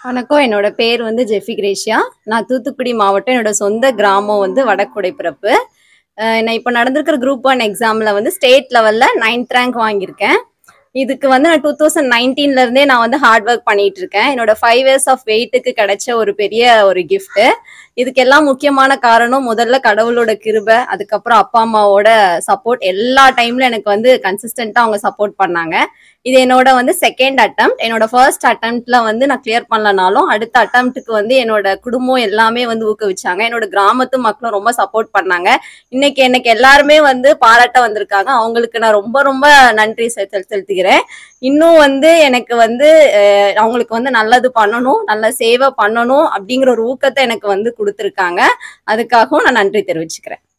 வணக்கம் என்னோட பேர் வந்து ஜெஃபி கிரேஷியா நான் தூத்துக்குடி மாவட்டம் என்னோட சொந்த கிராமம் வந்து வடக்குடை பிறப்பு அஹ் நான் இப்போ நடந்திருக்கிற குரூப் ஒன் எக்ஸாமில் வந்து ஸ்டேட் லெவலில் நைன்த் ரேங்க் வாங்கியிருக்கேன் இதுக்கு வந்து நான் டூ தௌசண்ட் நைன்டீன்ல இருந்தே நான் வந்து ஹார்ட் ஒர்க் பண்ணிட்டு இருக்கேன் என்னோட ஃபைவ் இயர்ஸ் ஆஃப் வெயிட்டுக்கு கிடைச்ச ஒரு பெரிய ஒரு gift இதுக்கெல்லாம் முக்கியமான காரணம் முதல்ல கடவுளோட கிருபை அதுக்கப்புறம் அப்பா அம்மாவோட சப்போர்ட் எல்லா டைம்ல எனக்கு வந்து கன்சிஸ்டண்டா அவங்க சப்போர்ட் பண்ணாங்க இது என்னோட வந்து செகண்ட் attempt என்னோட ஃபர்ஸ்ட் அட்டம்ப்ட்ல வந்து நான் கிளியர் பண்ணலனாலும் அடுத்த அட்டம்ப்ட்டுக்கு வந்து என்னோட குடும்பம் எல்லாமே வந்து ஊக்குவிச்சாங்க என்னோட கிராமத்து மக்களும் ரொம்ப சப்போர்ட் பண்ணாங்க இன்னைக்கு எனக்கு எல்லாருமே வந்து பாராட்ட வந்திருக்காங்க அவங்களுக்கு நான் ரொம்ப ரொம்ப நன்றி செலுத்த- செலுத்துகிறேன் இன்னும் வந்து எனக்கு வந்து அஹ், அவங்களுக்கு வந்து நல்லது பண்ணணும் நல்ல சேவை பண்ணணும் அப்படிங்கிற ஒரு ஊக்கத்தை எனக்கு வந்து கொடுத்துருக்காங்க அதுக்காகவும் நான் நன்றி தெரிவிச்சுக்கிறேன்